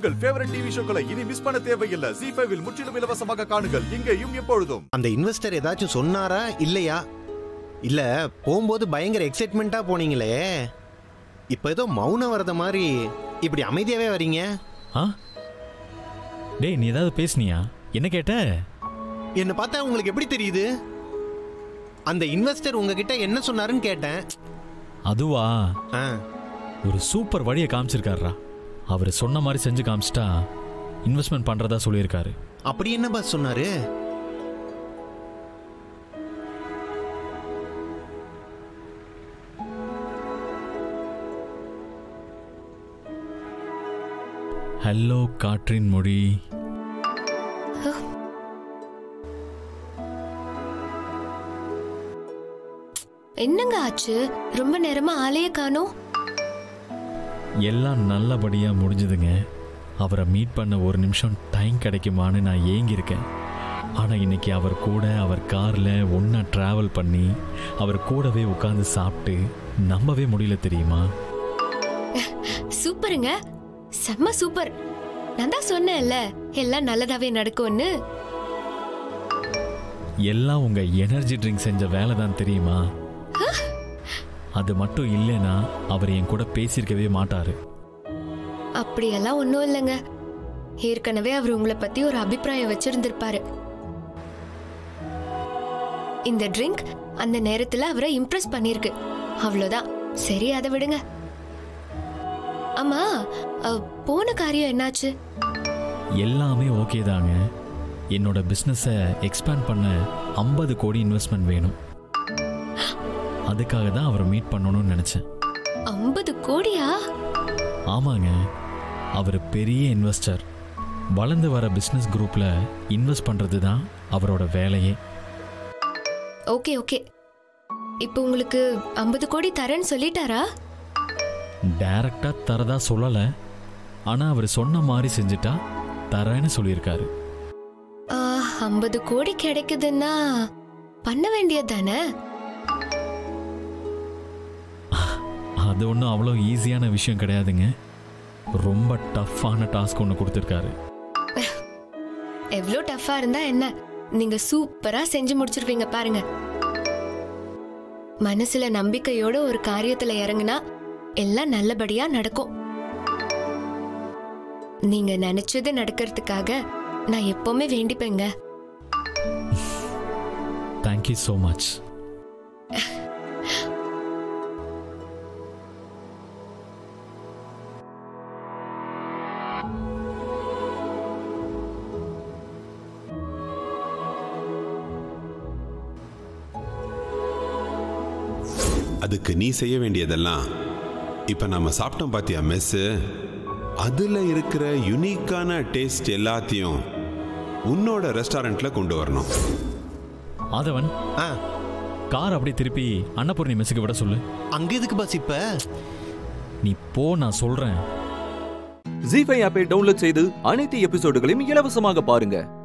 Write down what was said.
உங்கள் favourite TV ஷோக்களை இனி miss பண்ண தேவையில்லை ஜி ஃபைவில் முற்றிலும் இலவசமாக காணுங்கள் இங்கேயும் எப்பொழுதும் அந்த இன்வெஸ்டர் ஏதாச்சும் சொன்னாரா இல்லையா இல்ல போகும்போது பயங்கர எக்ஸைட்மெண்ட்டா போனீங்களே இப்போ ஏதோ மௌனம் வரத மாதிரி இப்படி அமைதியாவே வரீங்க ஆ டேய் நீ ஏதாவது பேசுனியா என்ன கேட்ட என்னை பார்த்தா உங்களுக்கு எப்படி தெரியுது அந்த இன்வெஸ்டர் உங்ககிட்ட என்ன சொன்னாருன்னு கேட்டேன் அதுவா ஆ ஒரு சூப்பர் வழியை காமிச்சிருக்காருடா அவர் சொன்ன மாதிரி செஞ்சு காமிச்சிட்டா இன்வெஸ்ட்மெண்ட் பண்ணுறதா சொல்லியிருக்காரு அப்படி என்ன பாஸ் சொன்னாரு ஹலோ காற்றின் மொழி என்னங்க ஆச்சு ரொம்ப நேரமா ஆளையே காணோம் எல்லாம் நல்லபடியாக முடிஞ்சுதுங்க அவரை மீட் பண்ண ஒரு நிமிஷம் டைம் கிடைக்குமான்னு நான் ஏங்கியிருக்கேன் ஆனால் இன்னைக்கு அவர் கூட அவர் காரில் ஒன்றா ட்ராவல் பண்ணி அவர் கூடவே உட்காந்து சாப்பிட்டு நம்பவே முடியல தெரியுமா சூப்பருங்க செம்ம சூப்பர் நான் தான் சொன்னேன்ல எல்லாம் நல்லதாவே நடக்கும்னு எல்லாம் உங்கள் எனர்ஜி ட்ரிங்க் செஞ்ச வேலை தான் தெரியுமா அது மட்டும் இல்லைன்னா அவர் என் கூட பேசியிருக்கவே மாட்டார் அப்படியெல்லாம் ஒன்றும் இல்லைங்க ஏற்கனவே அவர் உங்களை பத்தி ஒரு அபிப்பிராயம் வச்சிருந்திருப்பாரு இந்த ட்ரிங்க் அந்த நேரத்துல அவரை இம்ப்ரெஸ் பண்ணிருக்கு அவ்வளவுதான் சரி அதை விடுங்க ஆமா அ, போன காரியம் என்னாச்சு எல்லாமே ஓகே தாங்க என்னோட பிஸ்னஸை எக்ஸ்பேண்ட் பண்ண ஐம்பது கோடி இன்வெஸ்ட்மெண்ட் வேணும் அதுக்காக தான் அவரை மீட் பண்ணணும்னு நினச்சேன் ஐம்பது கோடியா ஆமாங்க அவர் பெரிய இன்வெஸ்டர் வளர்ந்து வர பிஸ்னஸ் குரூப்பில் இன்வெஸ்ட் பண்ணுறது தான் அவரோட வேலையே ஓகே ஓகே இப்போ உங்களுக்கு ஐம்பது கோடி தரேன்னு சொல்லிட்டாரா டைரக்டாக தரதா சொல்லலை ஆனால் அவர் சொன்ன மாதிரி செஞ்சுட்டா தரேன்னு சொல்லியிருக்காரு ஐம்பது கோடி கிடைக்குதுன்னா பண்ண வேண்டியது தானே அது ஒன்றும் அவ்வளோ ஈஸியான விஷயம் கிடையாதுங்க ரொம்ப டஃப்பான டாஸ்க் ஒன்று கொடுத்துருக்காரு எவ்வளோ டஃபா இருந்தா என்ன நீங்க சூப்பரா செஞ்சு முடிச்சிருவீங்க பாருங்க மனசுல நம்பிக்கையோட ஒரு காரியத்துல இறங்குனா எல்லாம் நல்லபடியா நடக்கும் நீங்க நினைச்சது நடக்கிறதுக்காக நான் எப்பவுமே வேண்டிப்பேங்க தேங்க்யூ ஸோ மச் அதுக்கு நீ செய்ய வேண்டியதெல்லாம் இப்போ நம்ம சாப்பிட்டோம் பாத்தியா மெஸ்ஸு அதில் இருக்கிற யுனிக்கான டேஸ்ட் எல்லாத்தையும் உன்னோட ரெஸ்டாரண்ட்ல கொண்டு வரணும் ஆதவன் ஆ கார் அப்படியே திருப்பி அன்னபூர்ணி மெஸ்ஸுக்கு விட சொல்லு அங்க எதுக்கு பாஸ் இப்ப நீ போ நான் சொல்கிறேன் ஜி ஃபைவ் ஆப்பை டவுன்லோட் செய்து அனைத்து எபிசோடுகளையும் இலவசமாக பாருங்க